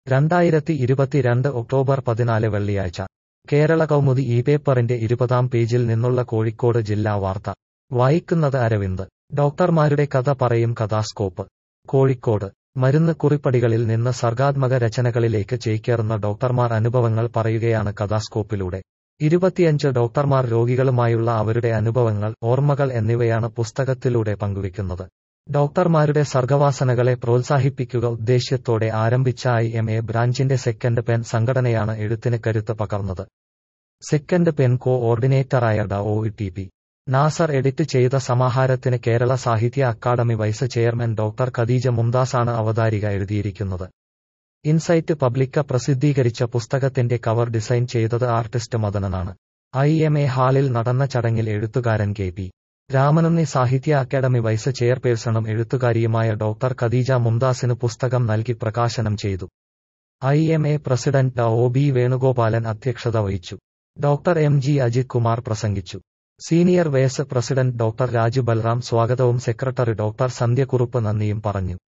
രണ്ടായിരത്തി ഇരുപത്തിരണ്ട് ഒക്ടോബർ പതിനാല് വെള്ളിയാഴ്ച കേരള കൗമുദി ഈ പേപ്പറിന്റെ ഇരുപതാം പേജിൽ നിന്നുള്ള കോഴിക്കോട് ജില്ലാ വാർത്ത വായിക്കുന്നത് അരവിന്ദ് ഡോക്ടർമാരുടെ കഥ പറയും കഥാസ്കോപ്പ് കോഴിക്കോട് മരുന്ന് കുറിപ്പടികളിൽ നിന്ന് സർഗാത്മക രചനകളിലേക്ക് ചേക്കേറുന്ന ഡോക്ടർമാർ അനുഭവങ്ങൾ പറയുകയാണ് കഥാസ്കോപ്പിലൂടെ ഇരുപത്തിയഞ്ച് ഡോക്ടർമാർ രോഗികളുമായുള്ള അവരുടെ അനുഭവങ്ങൾ ഓർമ്മകൾ എന്നിവയാണ് പുസ്തകത്തിലൂടെ പങ്കുവയ്ക്കുന്നത് ഡോക്ടർമാരുടെ സർഗവാസനകളെ പ്രോത്സാഹിപ്പിക്കുക ഉദ്ദേശ്യത്തോടെ ആരംഭിച്ച ഐ എം എ ബ്രാഞ്ചിന്റെ സെക്കൻഡ് പെൻ സംഘടനയാണ് എഴുത്തിന് കരുത്ത് പകർന്നത് സെക്കൻഡ് പെൻ കോ ഓർഡിനേറ്ററായ ഡ O T P Nasar edit ചെയ്ത സമാഹാരത്തിന് Kerala Sahitya Akademi vice chairman doctor Khadeeja മുംദാസാണ് അവതാരിക എഴുതിയിരിക്കുന്നത് ഇൻസൈറ്റ് പബ്ലിക്ക പ്രസിദ്ധീകരിച്ച പുസ്തകത്തിന്റെ കവർ ഡിസൈൻ ചെയ്തത് ആർട്ടിസ്റ്റ് മദനനാണ് ഐ എം എ ഹാളിൽ നടന്ന ചടങ്ങിൽ എഴുത്തുകാരൻ കെ പി രാമനുണ്ണി സാഹിത്യ അക്കാദമി വൈസ് ചെയർപേഴ്സണും എഴുത്തുകാരിയുമായ ഡോക്ടർ ഖദീജ മുംദാസിന് പുസ്തകം നൽകി പ്രകാശനം ചെയ്തു I M A president O B Venugopalan അധ്യക്ഷത വഹിച്ചു doctor M G Ajith Kumar പ്രസംഗിച്ചു senior vice president doctor Raju Balram സ്വാഗതവും സെക്രട്ടറി ഡോക്ടർ സന്ധ്യക്കുറുപ്പ് നന്ദിയും പറഞ്ഞു